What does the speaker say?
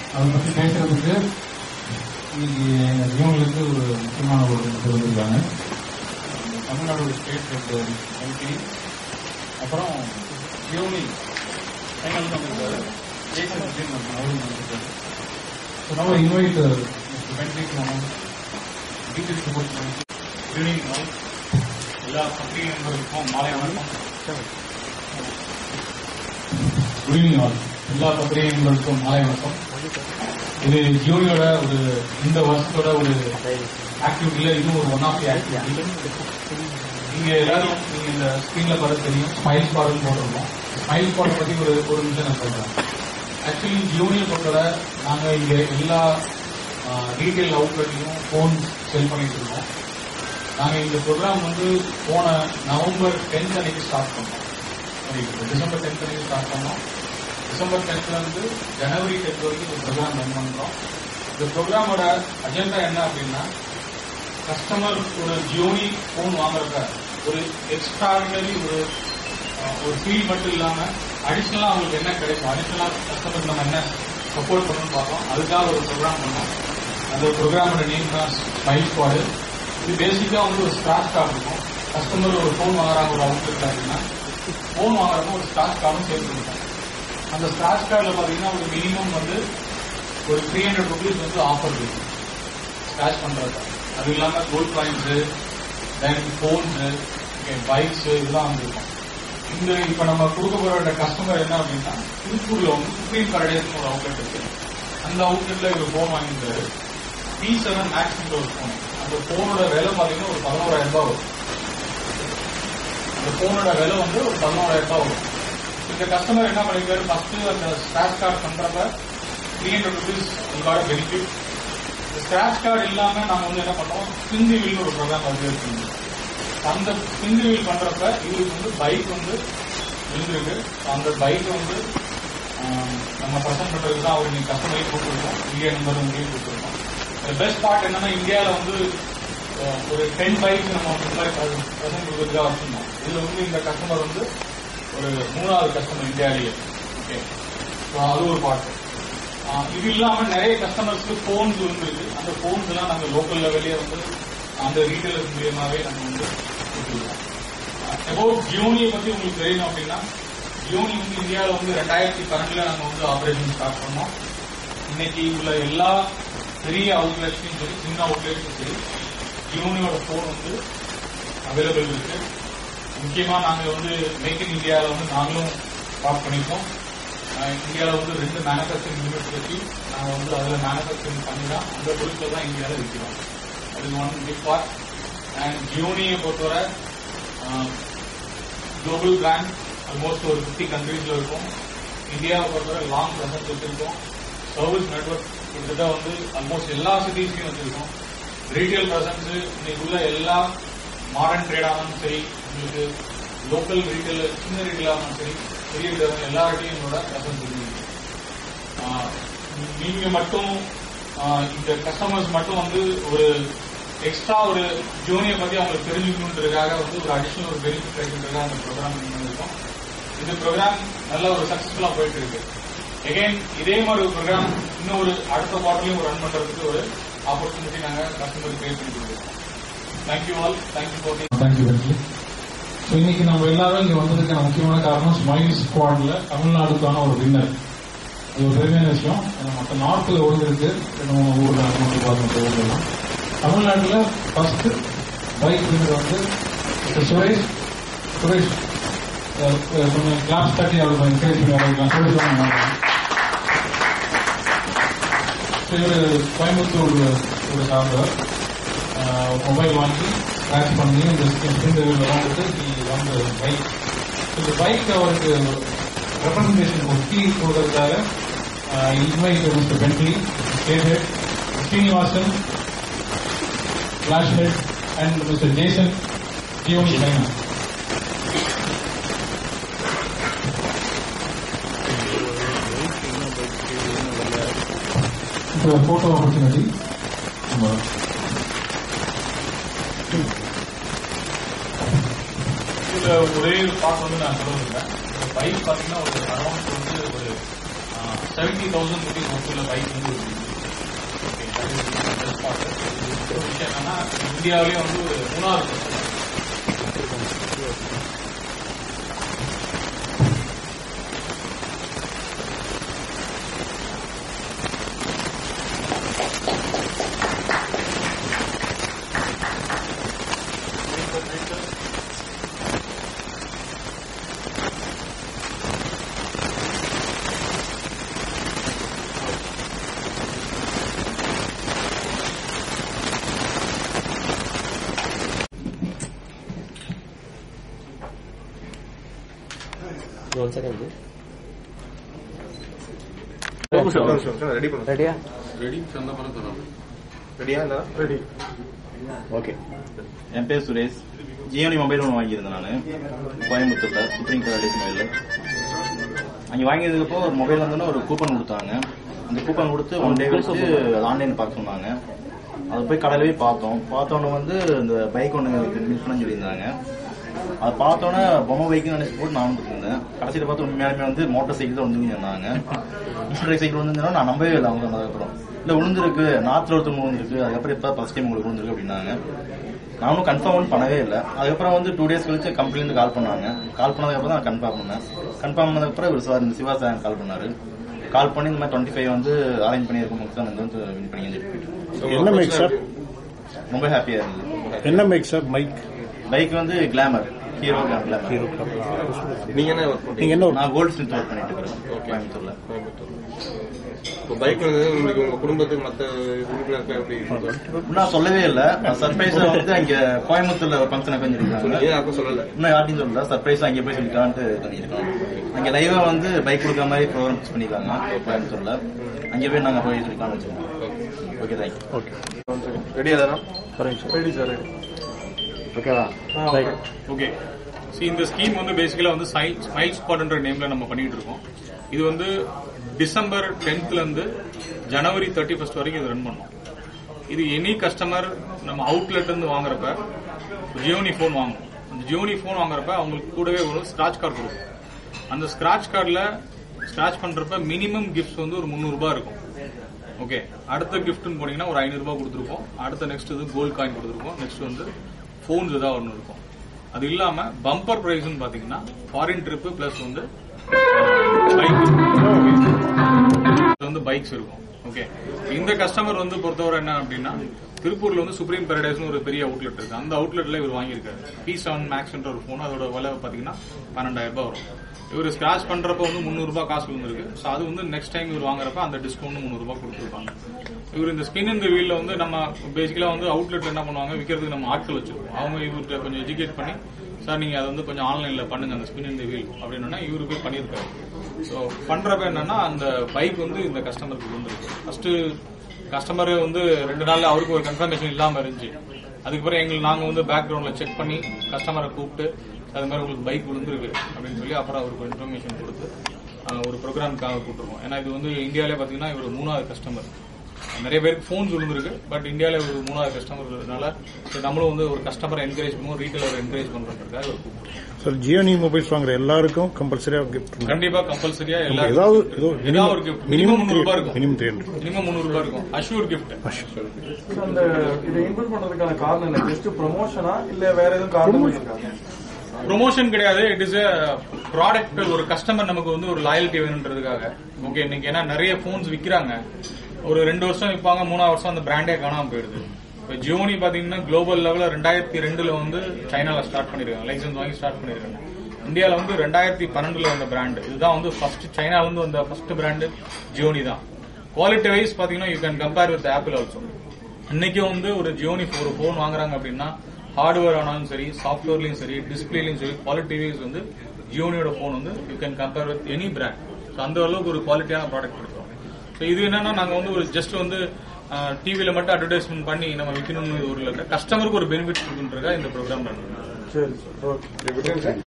அதை பற்றி பேசுறதுக்கு இன்னைக்கு எங்கள் ஜீவனுக்கு ஒரு முக்கியமான ஒரு சொல்லியிருக்காங்க தமிழ்நாடு ஸ்டேட் எம்பி அப்புறம் ஜியோனி ஃபைனல் வந்திருக்காரு ஜெய்சன் விஜயன் அவரும் வந்திருக்காரு ஸோ நம்ம இன்வைட் மிஸ்டர் வெங்கடேஷ் மோகன் டீச்சர்ஸ் சப்போர்ட் ஈவினிங் நாள் எல்லா பத்திரிகை நண்பர்களுக்கும் மாலை வணக்கம் குட் ஈவினிங் ஆல் எல்லா பத்திரிகை நண்பர்களுக்கும் மாலை வணக்கம் இது ஜியோனியோட ஒரு இந்த வருஷத்தோட ஒரு ஆக்டிவிட்டியில இதுவும் ஒரு ஒன் ஆஃப் தி ஆக்டிவிட்டி நீங்க எல்லாரும் நீங்க இந்த ஸ்கிரீன்ல பார்த்து தெரியும் ஸ்மைல் ஸ்பாட்னு போட்டிருக்கோம் ஸ்மைல் ஸ்பாட் பத்தி ஒரு ஒரு நிமிஷம் நான் சொல்றேன் ஆக்சுவலி ஜியோனியை பொறுத்தவரை நாங்க இங்க எல்லா ரீட்டைல் அவுட்லெட்லையும் ஃபோன் செல் பண்ணிட்டு இருக்கோம் நாங்க இந்த ப்ரோக்ராம் வந்து போன நவம்பர் டென்த் அன்னைக்கு ஸ்டார்ட் பண்ணோம் sorry, டிசம்பர் டென்த் அன்னைக்கு ஸ்டார்ட் பண்ணோம் டிசம்பர் டென்த்ல இருந்து ஜனவரி டென்த் வரைக்கும் இந்த ப்ரோக்ராம் ரன் பண்றோம் இந்த ப்ரோக்ராமோட அஜெண்டா என்ன அப்படின்னா கஸ்டமர் ஒரு ஜியோனி ஃபோன் வாங்குறப்ப ஒரு எக்ஸ்ட்ராடினரி ஒரு அஹ், ஒரு ஃபீல் மட்டும் இல்லாம அடிஷனலா அவங்களுக்கு என்ன கிடைக்கும் அடிஷனலா கஸ்டமருக்கு நம்ம என்ன சப்போர்ட் பண்ணணும்னு பார்த்தோம் அதுக்காக ஒரு ப்ரோக்ராம் பண்ணோம் அந்த ப்ரோக்ராமோட நேம் தான் ஸ்மைல் ஸ்குவாடு இது பேசிக்கா வந்து ஒரு ஸ்கிராச் கார்டு இருக்கும் கஸ்டமர் ஒரு ஃபோன் வாங்குறாங்க ஒரு அவுட்லெட் அப்படின்னா ஃபோன் வாங்குறப்ப ஒரு ஸ்கிராச் கார்டும் சேர்த்து கொடுப்போம் அந்த ஸ்கிராச் கார்டில் பார்த்தீங்கன்னா ஒரு மினிமம் வந்து ஒரு த்ரீ ஹண்ட்ரட் ருபீஸ் வந்து ஆஃபர் இருக்கு ஸ்கிராச் பண்றது அது இல்லாம gold coins then phones bikes இதெல்லாம் வந்து இருக்கும் இந்த இப்ப நம்ம கொடுக்க போற கஸ்டமர் என்ன அப்படின்னா திருப்பூர்ல வந்து சுப்ரீம் கரடேஸ்னு ஒரு அவுட்லெட் இருக்கு அந்த அவுட்லெட்ல இவர் போன் வாங்கியிருந்தாரு பி செவன் மேக்ஸ்ன்ற ஒரு போன் அந்த போனோட விலை பாத்தீங்கன்னா ஒரு பதினோராயிரம் ரூபாய் வரும் அந்த போனோட விலை வந்து ஒரு பதினோராயிரம் ரூபாய் வரும் இந்த கஸ்டமர் என்ன பண்ணிருக்காரு ஃபர்ஸ்ட் அந்த ஸ்கிராச் கார்டு பண்றப்ப த்ரீ ஹண்ட்ரட் ருபீஸ் உங்களோட பெனிஃபிட் ஸ்கிராச் கார்டு இல்லாம நாம வந்து என்ன பண்ணோம் ஸ்பின் வீல் ஒரு ப்ரோக்ராம் அது இருக்கு அந்த ஸ்பின் வீல் பண்றப்ப இவருக்கு வந்து பைக் வந்து விழுந்திருக்கு அந்த பைக் வந்து ஆஹ், நம்ம ப்ரெசென்ட் பண்றதுக்கு தான் அவர் நீங்க கஸ்டமருக்கு கொடுத்துருக்கோம் இந்தியா நம்பர் உங்களுக்கு கொடுத்துருக்கோம் பெஸ்ட் பார்ட் என்னன்னா இந்தியாவில் வந்து ஆஹ், ஒரு டென் பைக்ஸ் நம்ம வந்து இந்த மாதிரி ப்ரெசென்ட் கொடுக்கறதுக்காக வச்சிருந்தோம் இதுல வந்து இந்த கஸ்டமர் வந்து ஒரு மூணாவது கஸ்டமர் இந்தியாவிலேயே ஓகே ஸோ அது ஒரு பார்ட் ஆஹ் இது இல்லாம நிறைய கஸ்டமர்ஸ்க்கு போன்ஸ் வந்துருக்கு அந்த போன்ஸ் எல்லாம் நாங்க லோக்கல் லெவல்லே வந்து அந்த ரீட்டைலர்ஸ் மூலியமாவே நம்ம வந்து கொடுத்துருக்கோம் அபவுட் ஜியோனியை பத்தி உங்களுக்கு தெரியணும் அப்படின்னா ஜியோனி வந்து இந்தியாவில் வந்து ரெண்டாயிரத்தி பன்னெண்டுல நாங்க வந்து ஆபரேஷன் ஸ்டார்ட் பண்ணோம் இன்னைக்கு உள்ள எல்லா பெரிய அவுட்லெட்ஸ்லையும் சரி சின்ன அவுட்லெட்ஸும் சரி ஜியோனியோட போன் வந்து அவைலபிள் இருக்கு முக்கியமா நாங்க வந்து மேக் இன் இந்தியாவில் வந்து நாங்களும் ஸ்டார்ட் பண்ணிருக்கோம் இந்தியாவில் வந்து ரெண்டு மேனுஃபேக்சரிங் யூனிட் வச்சு நாங்கள் வந்து அதில் மேனுஃபேக்சரிங் பண்ணி தான் அந்த பொருட்கள் தான் இந்தியாவில் விற்கிறோம் அது ஒன் பிக் பார்ட் அண்ட் ஜியோனியை பொறுத்தவரை குளோபல் பிராண்ட் ஆல்மோஸ்ட் ஒரு ஃபிஃப்டி கண்ட்ரீஸில் இருக்கும் இந்தியாவை பொறுத்தவரை லாங் ப்ரெசன்ஸ் வச்சிருக்கோம் சர்வீஸ் நெட்ஒர்க் கிட்டத்தட்ட வந்து ஆல்மோஸ்ட் எல்லா சிட்டிஸ்லையும் வச்சிருக்கோம் ரீட்டைல் ப்ரெசன்ஸ் இன்னைக்கு உள்ள எல்லா மாடர்ன் ட்ரேடானாலும் சரி உங்களுக்கு லோக்கல் ரீட்டைல் சின்ன ரீட்டைலாக சரி பெரிய ரீட்டைல் எல்லார்ட்டையும் என்னோட ப்ரெசன்ஸ் இருக்கு ஆஹ் நீங்க மட்டும் ஆஹ் இந்த கஸ்டமர்ஸ் மட்டும் வந்து ஒரு எக்ஸ்ட்ரா ஒரு ஜோனியை பத்தி அவங்களுக்கு தெரிஞ்சுக்கணுன்றதுக்காக வந்து ஒரு அடிஷனல் ஒரு பெனிஃபிட் கிடைக்கிறதுக்காக அந்த ப்ரோக்ராம் பண்ணிருக்கோம் இந்த ப்ரோக்ராம் நல்ல ஒரு சக்சஸ்ஃபுல்லா போயிட்டு இருக்கு எகைன் இதே மாதிரி ஒரு ப்ரோக்ராம் இன்னும் ஒரு அடுத்த குவார்டர்லயும் ரன் பண்றதுக்கு ஒரு ஆப்பர்ச்சுனிட்டி நாங்க கஸ்டமருக்கு கிரியேட் பண்ணி கொடுத்துருக்கோம் thank you all thank you for thank you வெற்றி ஸோ இன்னைக்கு நம்ம எல்லாரும் இங்க வந்ததுக்கான முக்கியமான காரணம் ஸ்மைல் ஸ்குவாட்ல தமிழ்நாடுக்கான ஒரு வின்னர் அது ஒரு பெருமையான விஷயம் அது மற்ற நார்த்தில் ஓடுறதுக்கு ரெண்டு மூணு ஊர்ல மட்டும் பார்க்க ஊர்லாம் தமிழ்நாட்டில் ஃபர்ஸ்ட் பைக் வின்னர் வந்து mister Suresh Suresh ah, ah, கொஞ்சம் கிளாஸ் தட்டி அவர் என்கரேஜ் பண்ணி வரலாம் சுரேஷ் வாங்க. ஸோ இவர் கோயம்புத்தூர் ஒரு சார்ந்தவர் மொபைல் வாங்கி ஸ்கிராச் பண்ணி இந்த ஸ்கிரீன் விளையாண்டுட்டு வாங்க பைக் இந்த பைக் அவருக்கு ரெப்ரஸன்டேஷன் ஒரு கீ கொடுக்கறதுக்காக invite mister Bentley state head Srinivasan flash head and mister Jason Gionee China இப்போ ஃபோட்டோ ஆப்பர்ச்சுனிட்டி இதுல ஒரே ஒரு பார்ட் வந்து நான் சொல்ல விரும்புறேன் பைக் பார்த்தீங்கன்னா ஒரு அரௌண்ட் வந்து ஒரு செவன்டி தௌசண்ட் ருபீஸ் ஒர்க்குள்ள பைக் வந்து இருக்கு. Okay, that is the best part. இது விஷயம் என்னன்னா இந்தியாவிலேயே வந்து ஒரு மூணாவது customer. ஒன் செகண்ட் ரெடி பண்ணு ரெடியா ரெடியா இருந்தா ரெடி ஓகே என் பேர் சுரேஷ் ஜியோனி மொபைல் ஒன்று வாங்கியிருந்தேன் நான் கோயம்புத்தூர்ல சுப்ரீம் கலர்டேஸ் மொபைல் அங்கே வாங்கியதுக்கப்போ ஒரு மொபைல் வந்தோன்னா ஒரு கூப்பன் கொடுத்தாங்க அந்த கூப்பன் கொடுத்து ஒன் டே கழிச்சு ஆன்லைன் பார்க்க சொன்னாங்க அது போய் கடையில போய் பார்த்தோம் பார்த்தோன்னே வந்து இந்த பைக் ஒன்று மிஸ் பண்ண சொல்லியிருந்தாங்க அதை பார்த்தோன்னே பொம்மை பைக்குன்னு நினைச்சு போட்டு நானும் இருந்தேன் கடைசியில் பார்த்து உண்மையாலுமே வந்து மோட்டார் சைக்கிள் தான் வந்து சொன்னாங்க மோட்டார் சைக்கிள் வந்து நான் நம்பவே இல்லை அவங்க அதுக்கப்புறம் இல்ல விழுந்திருக்கு நாத்துல ஒருத்தவங்க விழுந்திருக்கு அதுக்கப்புறம் இப்ப ஃபர்ஸ்ட் டைம் உங்களுக்கு விழுந்திருக்கு அப்படின்னாங்க நானும் கன்ஃபார்ம் பண்ணவே இல்லை அதுக்கப்புறம் வந்து டூ டேஸ் கழிச்சு கம்பெனிலேருந்து கால் பண்ணாங்க கால் பண்ணதுக்கப்புறம் தான் கன்ஃபார்ம் பண்ணேன் கன்ஃபார்ம் பண்ணதுக்கப்புறம் இவர் சார் இந்த சிவா சார் கால் பண்ணாரு கால் பண்ணி இந்த மாதிரி டுவெண்ட்டி ஃபைவ் வந்து அரேஞ்ச் பண்ணியிருக்கோம் சார் வந்து வின் பண்ணி சொல்லிட்டு என்ன மைக் சார் ரொம்ப ஹாப்பியா இருந்தது என்ன மைக் சார் மைக் பைக் வந்து கிளாமர் ஹீரோ கிளாமர் ஹீரோ நீங்க என்ன ஒர்க் பண்றீங்க நீங்க என்ன ஒரு நான் கோல்ட் ஸ்மித் ஒர்க் பண்ணிட்டு இருக்கிறேன் கோயம்புத்தூர்ல இப்போ பைக் வந்து உங்களுக்கு உங்க குடும்பத்துக்கு மத்த உறுப்பினருக்கு எப்படி நான் சொல்லவே இல்ல சர்ப்ரைஸா வந்து அங்க கோயம்புத்தூர்ல ஒரு ஃபங்க்ஷன் பண்ணிருக்காங்க ஏன் யாருக்கும் சொல்லல இன்னும் யார்ட்டையும் சொல்லல சர்ப்ரைஸ் அங்கே போய் சொல்லிக்கலான்ட்டு பண்ணியிருக்கோம் அங்க லைவா வந்து பைக் கொடுக்குற மாதிரி ப்ரோக்ராம் ஃபிக்ஸ் பண்ணிருக்காங்க கோயம்புத்தூர்ல அங்கே போய் நாங்க போய் சொல்லிக்கலாம்னு வச்சுக்கோங்க ஓகே தேங்க்யூ ஓகே ரெடியா தானே ரெடி சார் ரெடி ஓகேவா ஓகே சி இந்த ஸ்கீம் வந்து பேசிக்கலா வந்து ஸ்மைல் ஸ்பாட்ன்ற நேம்ல நம்ம பண்ணிட்டு இருக்கோம் இது வந்து டிசம்பர் டென்த்ல இருந்து ஜனவரி தேர்ட்டி ஃபர்ஸ்ட் வரைக்கும் இது ரன் பண்ணோம் இது எனி கஸ்டமர் நம்ம அவுட்லெட் இருந்து வாங்குறப்ப ஜியோனி ஃபோன் வாங்குவோம் அந்த ஜியோனி ஃபோன் வாங்குறப்ப அவங்களுக்கு கூடவே ஒரு ஸ்கிராட்ச் கார்டு கொடுக்கும் அந்த ஸ்கிராட்ச் கார்டில் ஸ்கிராட்ச் பண்றப்ப மினிமம் கிஃப்ட்ஸ் வந்து ஒரு 300 ரூபாய் இருக்கும் ஓகே அடுத்த கிஃப்ட்னு போனீங்கன்னா ஒரு ஐநூறு ரூபாய் கொடுத்துருக்கோம் அடுத்த நெக்ஸ்ட் இது கோல்ட் காயின் கொடுத்துருக்கோம் நெக்ஸ்ட் வந்து ஃபோன்ஸ் ஏதாவது ஒன்று இருக்கும் அது இல்லாம பம்பர் பிரைஸ்னு பாத்தீங்கன்னா ஃபாரின் ட்ரிப் பிளஸ் வந்து பைக் வந்து பைக்ஸ் இருக்கும் ஓகே இந்த கஸ்டமர் வந்து பொறுத்தவரை என்ன அப்படின்னா திருப்பூர்ல வந்து சுப்ரீம் பேரடைஸ்னு ஒரு பெரிய அவுட்லெட் இருக்கு அந்த அவுட்லெட்ல இவர் வாங்கியிருக்காரு பி செவன் மேக்ஸ்ன்ற ஒரு போன் அதோட விலை பாத்தீங்கன்னா பன்னெண்டாயிரம் ரூபாய் வரும் இவர் ஸ்கிராச் பண்றப்ப வந்து 300 ரூபாய் காசு விழுந்திருக்கு ஸோ அது வந்து நெக்ஸ்ட் டைம் இவர் வாங்குறப்ப அந்த டிஸ்கவுண்ட் முந்நூறு ரூபாய் கொடுத்துருப்பாங்க இவர் இந்த ஸ்பின் இந்த வீல்ல வந்து நம்ம பேசிக்கலா வந்து அவுட்லெட்ல என்ன பண்ணுவாங்க விற்கிறதுக்கு நம்ம ஆட்கள் வச்சிருக்கோம் அவங்க இவர்கிட்ட கொஞ்சம் எஜுகேட் பண்ணி சார் நீங்க அதை வந்து கொஞ்சம் ஆன்லைன்ல பண்ணுங்க அந்த ஸ்பின் இந்த வீல் அப்படின்னா இவரு போய் பண்ணியிருக்காரு ஸோ பண்றப்ப என்னன்னா அந்த பைக் வந்து இந்த கஸ்டமருக்கு வந்துருக்கு ஃபர்ஸ்ட் கஸ்டமர் வந்து ரெண்டு நாள்ல அவருக்கு ஒரு கன்ஃபர்மேஷன் இல்லாம இருந்துச்சு அதுக்கப்புறம் எங்களுக்கு நாங்க வந்து பேக்ரவுண்ட்ல செக் பண்ணி கஸ்டமரை கூப்பிட்டு அது மாதிரி உங்களுக்கு பைக் விழுந்திருக்கு அப்படின்னு சொல்லி அப்புறம் அவருக்கு இன்ஃபர்மேஷன் கொடுத்து ஆஹ், ஒரு ப்ரோக்ராமுக்காக கூப்பிட்டுருவோம் ஏன்னா இது வந்து இந்தியாவிலே பாத்தீங்கன்னா இவர் மூணாவது கஸ்டமர் நிறைய பேருக்கு ஃபோன்ஸ் விழுந்திருக்கு பட் இந்தியாவில ஒரு மூணாவது கஸ்டமர்னால நம்மளும் வந்து ஒரு கஸ்டமரை என்கரேஜ் பண்ணுவோம் ரீட்டைலர் என்கரேஜ் பண்றதுக்காக ஒரு கூப்பிடுறோம் சார் ஜியோனி மொபைல்ஸ் வாங்குற எல்லாருக்கும் கம்பல்சரியா கிஃப்ட் கண்டிப்பா கம்பல்சரியா ஏதாவது எல்லாரும் ஏதோ ஏதாவது ஒரு gift. மினிமம் minimum முந்நூறு ரூபாய் இருக்கும் மினிமம் த்ரீ ஹண்ட்ரட் மினிமம் முந்நூறு ரூபாய் இருக்கும் அஷ்யூர் கிஃப்ட் அந்த இதை இன்வெஸ்ட் பண்றதுக்கான காரணம் என்ன ஜஸ்ட் ப்ரமோஷனா இல்ல வேற எதுவும் காரணம் இருக்காங்க ப்ரொமோஷன் கிடையாது இட் இஸ் ப்ராடக்ட் ஒரு கஸ்டமர் நமக்கு வந்து ஒரு லாயல்ட்டி வேணுன்றதுக்காக ஓகே இன்னைக்கு ஏன்னா நிறைய போன்ஸ் விக்கிறாங்க ஒரு ரெண்டு வருஷம் விற்பாங்க மூணாவது வருஷம் அந்த பிராண்டே காணாம போயிடுது இப்போ ஜியோனி பாத்தீங்கன்னா குளோபல் லெவலில் ரெண்டாயிரத்தி ரெண்டுல வந்து சைனால ஸ்டார்ட் பண்ணிருக்காங்க லைசன்ஸ் வாங்கி ஸ்டார்ட் பண்ணிருக்காங்க இந்தியாவில் வந்து ரெண்டாயிரத்தி பன்னெண்டுல வந்த பிராண்ட் இதுதான் வந்து ஃபர்ஸ்ட் சைனால இருந்து வந்த ஃபர்ஸ்ட் பிராண்டு ஜியோனி தான் குவாலிட்டி வைஸ் பாத்தீங்கன்னா you can compare with Apple also இன்னைக்கும் வந்து ஒரு ஜியோனி ஒரு போன் வாங்குறாங்க அப்படின்னா ஹார்ட்வேர் ஆனாலும் சரி சாஃப்ட்வேர்லயும் சரி டிஸ்பிளேலயும் சரி குவாலிட்டி வைஸ் வந்து ஜியோனியோட போன் வந்து you can compare with any brand so அந்த அளவுக்கு ஒரு குவாலிட்டியான ப்ராடக்ட் கொடுக்குறோம் ஸோ இது என்னன்னா நாங்க வந்து ஒரு ஜஸ்ட் வந்து டிவியில மட்டும் அட்வர்டைஸ்மெண்ட் பண்ணி நம்ம விற்கணும்னு ஒரு கஸ்டமருக்கு ஒரு பெனிஃபிட் கொடுக்குன்றதா இந்த ப்ரோக்ராம் பண்ணுறோம் சரி சார் ஓகே